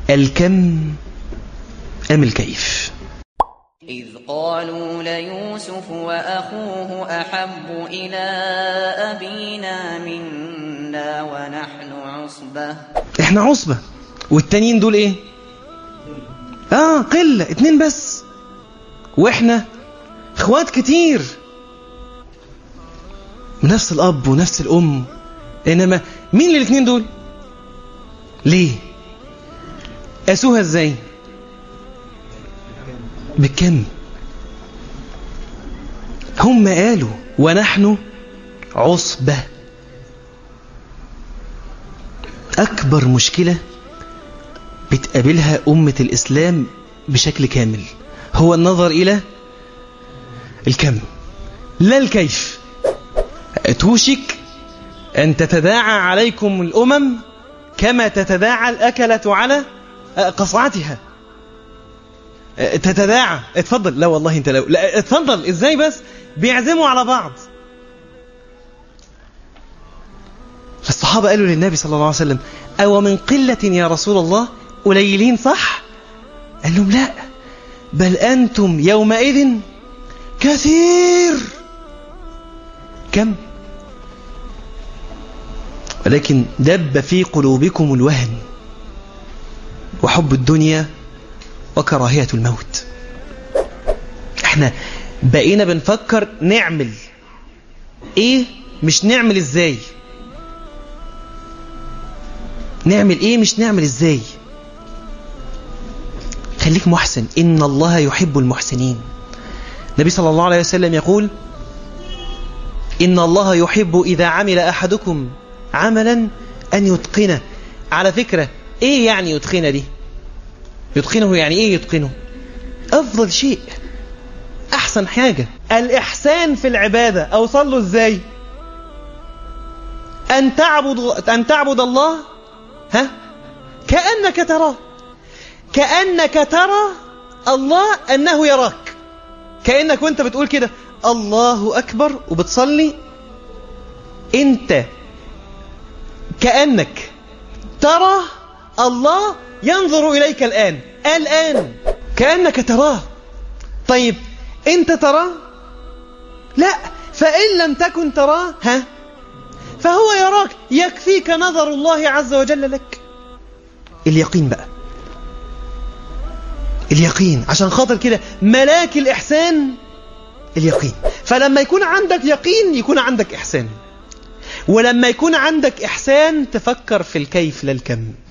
الكم أم الكيف إذ قالوا ليوسف وأخوه أحب إلى أبينا منا ونحن عصبة احنا عصبة والتانيين دول ايه اه قلة اتنين بس واحنا اخوات كتير نفس الاب ونفس الام انما مين الاتنين دول ليه قاسوها ازاي بالكم هم قالوا ونحن عصبة أكبر مشكلة بتقابلها أمة الإسلام بشكل كامل هو النظر إلى الكم لا الكيف توشك أن تتداعى عليكم الأمم كما تتداعى الأكلة على قصعتها تتداعى اتفضل لا والله انت لو لا اتفضل ازاي بس بيعزموا على بعض فالصحابة قالوا للنبي صلى الله عليه وسلم أو من قلة يا رسول الله قليلين صح قال لهم لا بل أنتم يومئذ كثير كم ولكن دب في قلوبكم الوهن وحب الدنيا وكراهية الموت احنا بقينا بنفكر نعمل ايه مش نعمل ازاي نعمل ايه مش نعمل ازاي خليك محسن ان الله يحب المحسنين النبي صلى الله عليه وسلم يقول ان الله يحب اذا عمل احدكم عملا ان يتقنه على فكرة ايه يعني يتقنه دي يتقنه يعني ايه يتقنه افضل شيء احسن حاجة الاحسان في العبادة اوصل له ازاي ان تعبد ان تعبد الله ها كأنك تراه كأنك ترى الله أنه يراك كأنك وانت بتقول كده الله أكبر وبتصلي انت كأنك ترى الله ينظر إليك الآن الآن كأنك تراه طيب انت تراه لا فإن لم تكن تراه ها فهو يراك يكفيك نظر الله عز وجل لك اليقين بقى اليقين عشان خاطر كده ملاك الإحسان اليقين فلما يكون عندك يقين يكون عندك إحسان ولما يكون عندك إحسان تفكر في الكيف لا الكم